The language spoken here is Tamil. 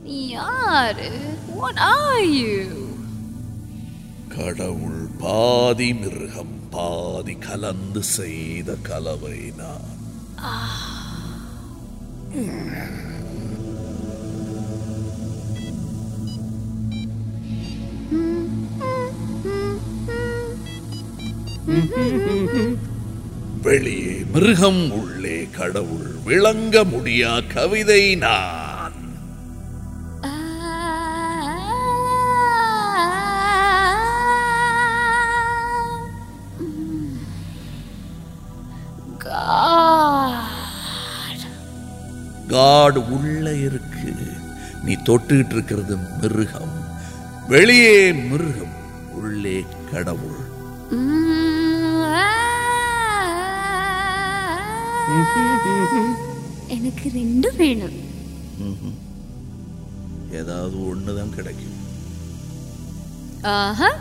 நீ யாரு வாட் ஆர் யூ கடவுள் பாதி மிருகம் பாதி கலந்து செய்த கலவை நான் வெளியே மிருகம் உள்ளே கடவுள் விளங்க முடியா கவிதை நான் God. காடு உள்ள இருக்கு நீ தொட்டுக்கிட்டு இருக்கிறது மிருகம் வெளியே மிருகம் உள்ளே கடவுள் எனக்கு ரெண்டும் வேணும் ஏதாவது ஒண்ணுதான் கிடைக்கும் ஆஹா